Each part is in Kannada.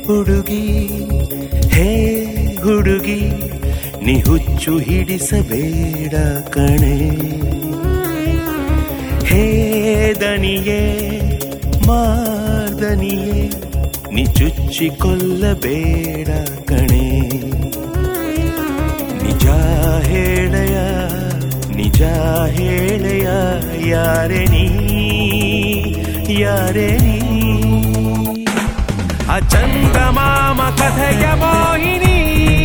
ಹುಡುಗಿ ಹೇ ಹುಡುಗಿ ನೀ ಹುಚ್ಚು ಹಿಡಿಸಬೇಡ ಕಣೆ ಹೇ ದನಿಯೇ ಮಾರ್ದನಿಯೇ ನೀ ಚುಚ್ಚಿಕೊಳ್ಳಬೇಡ ಕಣೆ ನಿಜ ಹೇಳಯ ನಿಜ ಹೇಳಯ ಯಾರೆ ನೀ ಯಾರೆ ನೀ ಅಚಂದಮಾಮ ಕಥೆಯ ಮೋಹಿನಿ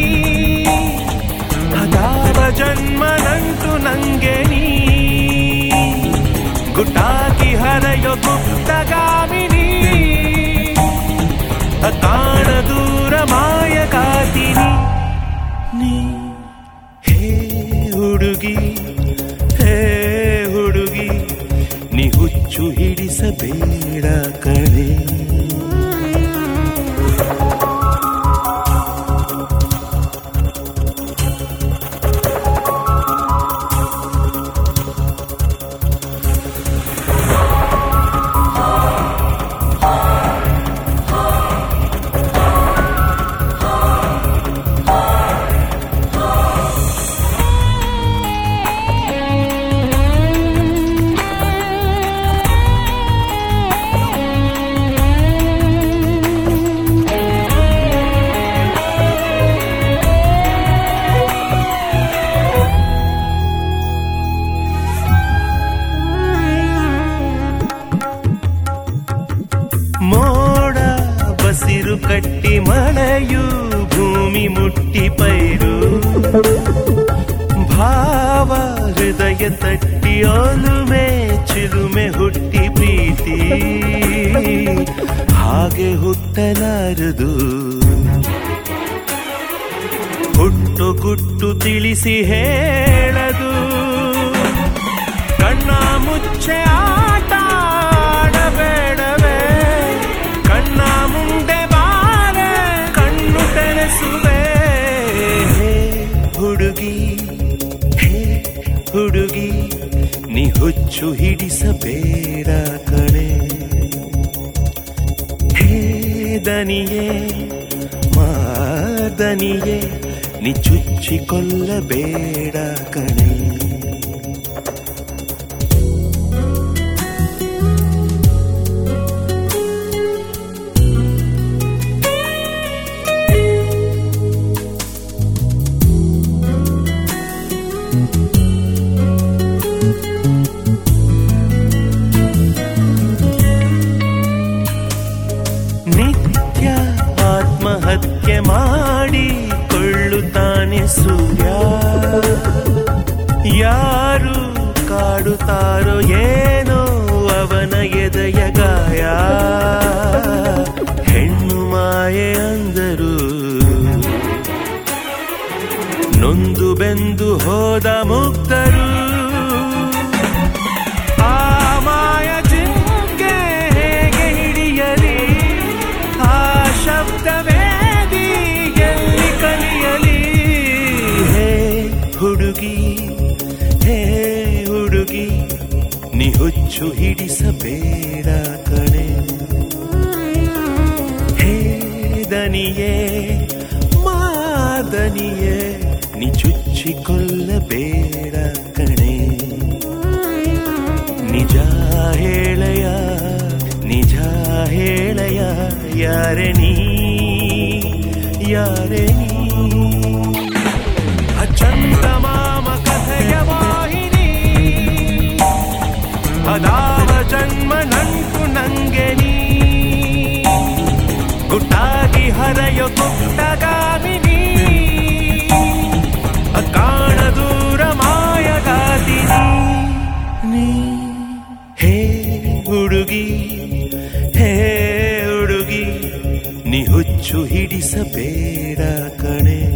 ಅದಾವ ಜನ್ಮ ನಂಟು ನಂಗೆ ನೀ ಗುಟಾಕಿ ಹರೆಯೋ ಗುಪ್ತಗಾಮಿನಿ ಕಾಣ ದೂರ ಮಾಯ ಕಾತಿನಿ ನೀ ಹೇ ಹುಡುಗಿ ಹೇ ಹುಡುಗಿ ನೀ ಹುಚ್ಚು ಹಿಡಿಸಬೇಡ ಕಣೆ ಮೋಡ ಬಸಿರು ಕಟ್ಟಿ ಮಳೆಯು ಭೂಮಿ ಮುಟ್ಟಿ ಪೈರು ಭಾವ ಹೃದಯ ತಟ್ಟಿ ಒಲುಮೆ ಚಿಲುಮೆ ಹುಟ್ಟಿ ಪ್ರೀತಿ ಹಾಗೆ ಹುಟ್ಟಲಾರದು ಹುಟ್ಟು ಗುಟ್ಟು ತಿಳಿಸಿ ಹೇಳದು ಕಣ್ಣ ಮುಚ್ಚೆ ಆಟ ಆಡಬೇಡವೇ ಕಣ್ಣ ಮುಂದೆ ಬಾರೆ ಕಣ್ಣು ತೆರೆಸುವೆ ಹೇ ಹುಡುಗಿ ಹೇ ಹುಡುಗಿ ನೀ ಹುಚ್ಚು ಹಿಡಿಸಬೇಡ ಕಣೆ ಹೇ ದನಿಯೇ ಮಾದನಿಯೇ ನೀ ಚುಚ್ಚಿಕೊಳ್ಳಬೇಡ ಕಣೆ ನಿತ್ಯ ಆತ್ಮಹತ್ಯೆ ಮಾಡಿ ಕೊಳ್ಳುತ್ತಾನೆ ಸೂರ್ಯ ಯಾರು ಕಾಡುತ್ತಾರೋ ಏನೋ ಅವನ ಎದೆಯ ಗಾಯ ಹೆಣ್ಣು ಮಾಯೆ ಅಂದರು ನೊಂದು ಬೆಂದು ಹೋದ ಮುಕ್ತರು ಆ ಮಾಯ ಜಿಂಕೆ ಹೇಗೆ ಹಿಡಿಯಲಿ ಆ ಶಬ್ದವೇದಿ ಎಲ್ಲಿ ಕಲಿಯಲಿ ಹೇ ಹುಡುಗಿ ಹೇ ಹುಡುಗಿ ನೀ ಹುಚ್ಚು ಹಿಡಿಸಬೇಡ ಕಣೆ ಹೇ ದನಿಯೇ ಮಾದನಿಯೇ ನೀ ಚುಚ್ಚಿಕೊಳ್ಳಬೇಡ ಕಣೆ ನಿಜ ಹೇಳಯ ನಿಜ ಹೇಳಯ ಯಾರೆ ನೀ ಯಾರೆ ನೀ ಅಚಂದಮಾಮ ಕಥೆಯ ವಾಹಿನಿ ಅದಾವ ಜನ್ಮ ನಂಟು ನಂಗೆ ನೀ ಗುಟ್ಟಾಗಿ ಹರೆಯೋ ಗುಪ್ತಗಾಮಿನಿ ಕಾಣ ದೂರ ಮಾಯಗಾತಿನಿ ನೀ ಹೇ ಹುಡುಗಿ ಹೇ ಹುಡುಗಿ ನೀ ಹುಚ್ಚು ಹಿಡಿಸಬೇಡ ಕಣೆ